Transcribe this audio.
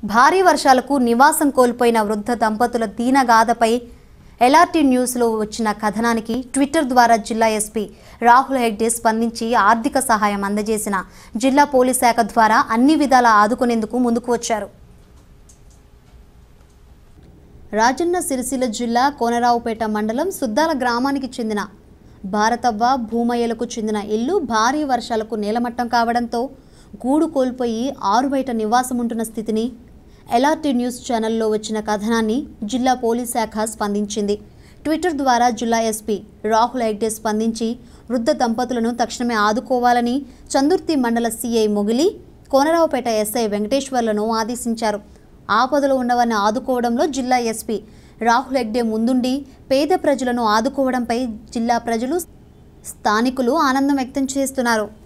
భారీ వర్షాలకు నివాసం కోల్పోయిన వృద్ధ దంపతుల దీనగాథపై ఎల్ఆర్టీ న్యూస్లో వచ్చిన కథనానికి ట్విట్టర్ ద్వారా జిల్లా ఎస్పీ రాహుల్ హెగ్డే స్పందించి ఆర్థిక సహాయం అందజేసిన జిల్లా పోలీస్ శాఖ ద్వారా అన్ని విధాలా ఆదుకునేందుకు ముందుకు వచ్చారు రాజన్న సిరిసిల్ల జిల్లా కోనరావుపేట మండలం సుద్దాల గ్రామానికి చెందిన భారతవ్వ భూమయ్యలకు చెందిన ఇల్లు భారీ వర్షాలకు నేలమట్టం కావడంతో గూడు కోల్పోయి ఆరు బయట నివాసం ఉంటున్న స్థితిని ఎల్ఆర్టీ న్యూస్ ఛానల్లో వచ్చిన కథనాన్ని జిల్లా పోలీస్ శాఖ స్పందించింది ట్విట్టర్ ద్వారా జిల్లా ఎస్పీ రాహుల్ హెగ్డే స్పందించి వృద్ధ దంపతులను తక్షణమే ఆదుకోవాలని చందుర్తి మండల సీఐ మొగిలి కోనరావుపేట ఎస్ఐ వెంకటేశ్వర్లను ఆదేశించారు ఆపదలో ఉన్నవారిని ఆదుకోవడంలో జిల్లా ఎస్పీ రాహుల్ హెగ్డే ముందుండి పేద ప్రజలను ఆదుకోవడంపై జిల్లా ప్రజలు స్థానికులు ఆనందం వ్యక్తం చేస్తున్నారు